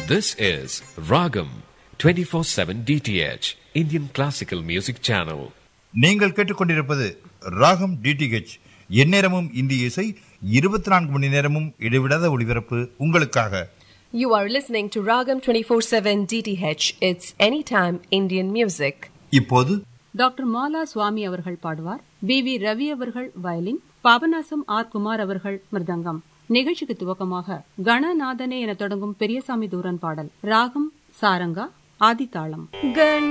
This is Ragam 24/7 DTH Indian Classical Music Channel. நீங்கள் கேட்டுக்கொண்டிருப்பது ராகம் டிடிஹெச் எந்நேரமும் இந்திய இசை இருபத்தி நான்கு மணி நேரமும் இடைவிடாத ஒளிபரப்பு உங்களுக்காக You are listening to Ragam 24/7 DTH. It's anytime Indian music. இப்போது டாக்டர் மாலா சுவாமி அவர்கள் பாடுவார் பி வி ரவி அவர்கள் வயலின் பாபநாசம் ஆர் குமார் அவர்கள் மிருதங்கம் நிகழ்ச்சிக்கு துவக்கமாக கணநாதனே என தொடங்கும் பெரியசாமி தூரன் பாடல் ராகம் சாரங்கா ஆதித்தாளம்